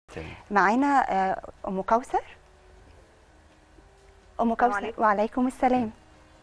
تمام معانا آه، ام كوثر ام السلام كوثر عليكم. وعليكم السلام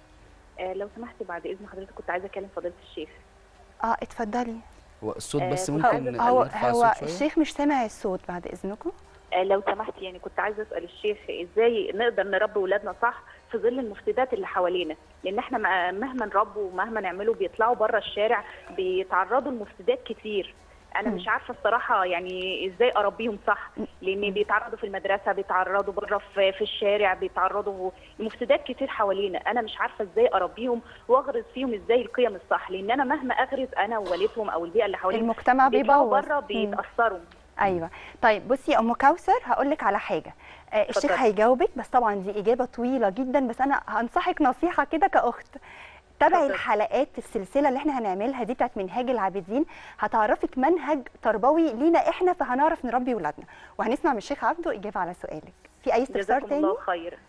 آه، لو سمحتي بعد اذن حضرتك كنت عايزه اكلم فضيله الشيخ اه اتفضلي هو الصوت آه، بس هو- ممكن هو نرفع هو الصوت شويه الشيخ مش سامع الصوت بعد اذنكم آه، لو سمحتي يعني كنت عايزه اسال الشيخ ازاي نقدر نربي ولادنا صح في ظل المفسدات اللي حوالينا لان احنا مع- مهما نربوا ومهما نعمله بيطلعوا بره الشارع بيتعرضوا لمفسدات كتير انا مم. مش عارفه الصراحه يعني ازاي اربيهم صح لان بيتعرضوا في المدرسه بيتعرضوا بره في, في الشارع بيتعرضوا لمفسدات كتير حوالينا انا مش عارفه ازاي اربيهم واغرس فيهم ازاي القيم الصح لان انا مهما اغرس انا ووالدهم او البيئه اللي حواليهم المجتمع بيطلعوا بيبوظ بره مم. بيتاثروا ايوه طيب بصي يا ام كوثر هقول لك على حاجه آه الشيخ اتفضلي. هيجاوبك بس طبعا دي اجابه طويله جدا بس انا هنصحك نصيحه كده كاخت تابعي اتفضلي. الحلقات السلسله اللي احنا هنعملها دي بتاعت منهاج العابدين هتعرفك منهج تربوي لينا احنا فهنعرف نربي ولادنا وهنسمع من الشيخ عبده اجابه على سؤالك في اي استفسار جزاكم تاني الله خير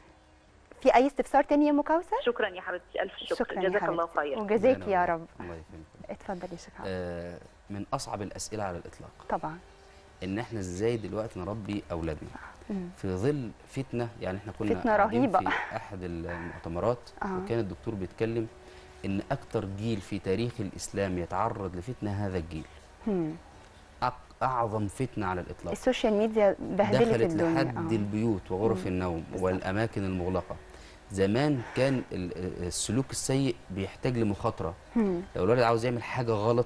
في اي استفسار تاني يا ام كوثر شكرا يا حبيبتي الف شكر شكرا يا جزاك الله حبيبتي. خير وجزاك يا رب الله يكرمك اتفضل يا شيخ عبده آه من اصعب الاسئله على الاطلاق طبعا ان احنا ازاي دلوقتي نربي اولادنا مم. في ظل فتنه يعني احنا كنا فتنة قاعدين رهيبة. في احد المؤتمرات آه. وكان الدكتور بيتكلم ان اكتر جيل في تاريخ الاسلام يتعرض لفتنه هذا الجيل مم. أق- اعظم فتنه على الاطلاق السوشيال ميديا بهدلت دخلت الدنيا لحد آه. البيوت وغرف النوم بالظبط. والاماكن المغلقه زمان كان ال- السلوك السيء بيحتاج لمخاطره مم. لو الولد عاوز يعمل حاجه غلط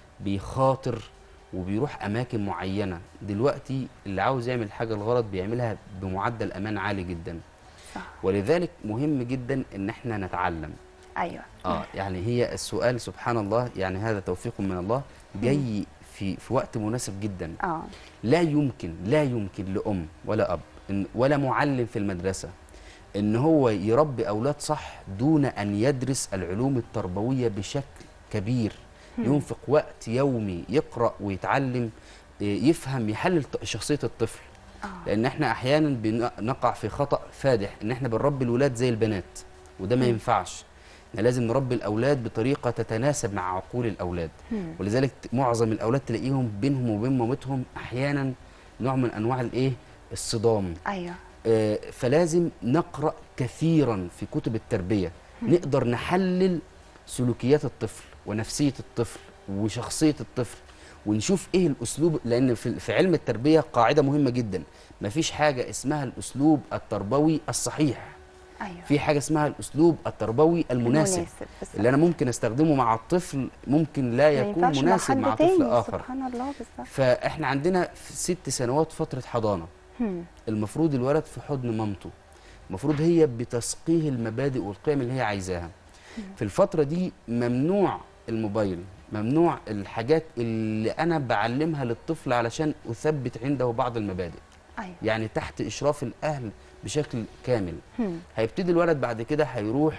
بيخاطر وبيروح اماكن معينه دلوقتي اللي عاوز يعمل حاجه الغلط بيعملها بمعدل امان عالي جدا صح ولذلك مهم جدا ان احنا نتعلم ايوه اه يعني هي السؤال سبحان الله يعني هذا توفيق من الله جاي في في وقت مناسب جدا اه لا يمكن لا يمكن لأم ولا أب إن ولا معلم في المدرسة إن هو يربي أولاد صح دون أن يدرس العلوم التربوية بشكل كبير ينفق وقت يومي يقرأ ويتعلم إيه، يفهم يحلل ط- شخصية الطفل اه لأن إحنا أحيانا بنقع في خطأ فادح إن إحنا بنربي الولاد زي البنات وده ما ينفعش إحنا لازم نربي الأولاد بطريقة تتناسب مع عقول الأولاد مم. ولذلك معظم الاولاد تلاقيهم بينهم وبين مامتهم احيانا نوع من انواع الايه الصدام ايوه آه، فلازم نقرا كثيرا في كتب التربيه نقدر نحلل سلوكيات الطفل ونفسيه الطفل وشخصيه الطفل ونشوف ايه الاسلوب لان في في علم التربيه قاعده مهمه جدا مفيش حاجه اسمها الاسلوب التربوي الصحيح ايوه في حاجه اسمها الاسلوب التربوي المناسب بالظبط. اللي انا ممكن استخدمه مع الطفل ممكن لا ما يكون ينفعش مناسب حد مع تاني، طفل اخر سبحان الله بالظبط فاحنا عندنا في ست سنوات فتره حضانه مم. المفروض الولد في حضن مامته المفروض هي بتسقيه المبادئ والقيم اللي هي عايزاها في الفتره دي ممنوع الموبايل ممنوع الحاجات اللي انا بعلمها للطفل علشان اثبت عنده بعض المبادئ ايوه يعني تحت اشراف الاهل بشكل كامل مم. هيبتدي الولد بعد كده هيروح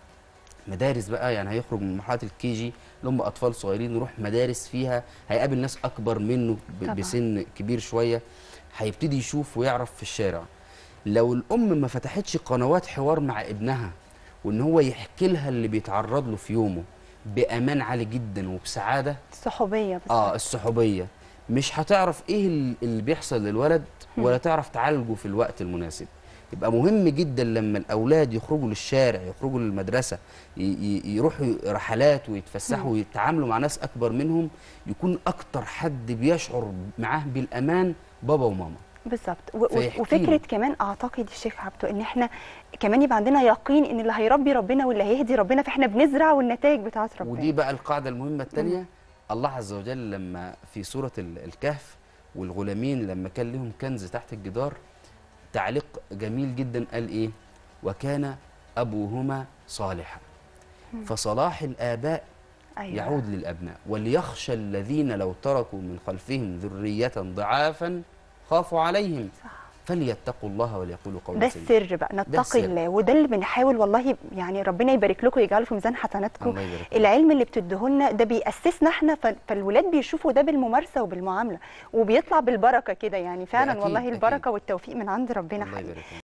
مدارس بقى يعني هيخرج من مرحله الكي جي اللي هم اطفال صغيرين يروح مدارس فيها هيقابل ناس اكبر منه ب- طبعاً. بسن كبير شويه هيبتدي يشوف ويعرف في الشارع لو الام ما فتحتش قنوات حوار مع ابنها وان هو يحكي لها اللي بيتعرض له في يومه بامان عالي جدا وبسعاده الصحوبيه بالظبط اه الصحوبيه مش هتعرف ايه ال- اللي بيحصل للولد ولا تعرف تعالجه في الوقت المناسب يبقى مهم جدا لما الاولاد يخرجوا للشارع يخرجوا للمدرسه ي- ي- يروحوا رحلات ويتفسحوا ويتعاملوا مع ناس اكبر منهم يكون اكتر حد بيشعر معاه بالامان بابا وماما بالظبط و- و- فيحكي وفكره له. كمان اعتقد الشيخ عبده ان احنا كمان يبقى عندنا يقين ان اللي هيربي ربنا واللي هيهدي ربنا فاحنا بنزرع والنتائج بتاعت ربنا ودي بقى القاعده المهمه الثانيه الله عز وجل لما في سوره ال- الكهف والغلامين لما كان لهم كنز تحت الجدار تعليق جميل جدا قال ايه وكان ابوهما صالحا فصلاح الاباء أيوة. يعود للابناء وليخشى الذين لو تركوا من خلفهم ذريه ضعافا خافوا عليهم صح. فليتقوا الله وليقولوا ده قولا سديدا السر بقى ده نتقي السر. الله وده اللي بنحاول والله يعني ربنا يبارك لكم ويجعله في ميزان حسناتكم الله يبارك فيك. العلم اللي بتديهولنا ده بيأسسنا احنا ف- فالولاد بيشوفوا ده بالممارسه وبالمعامله وبيطلع بالبركه كده يعني فعلا أكيد، والله أكيد. البركه والتوفيق من عند ربنا الله حقيقي يبارك فيك.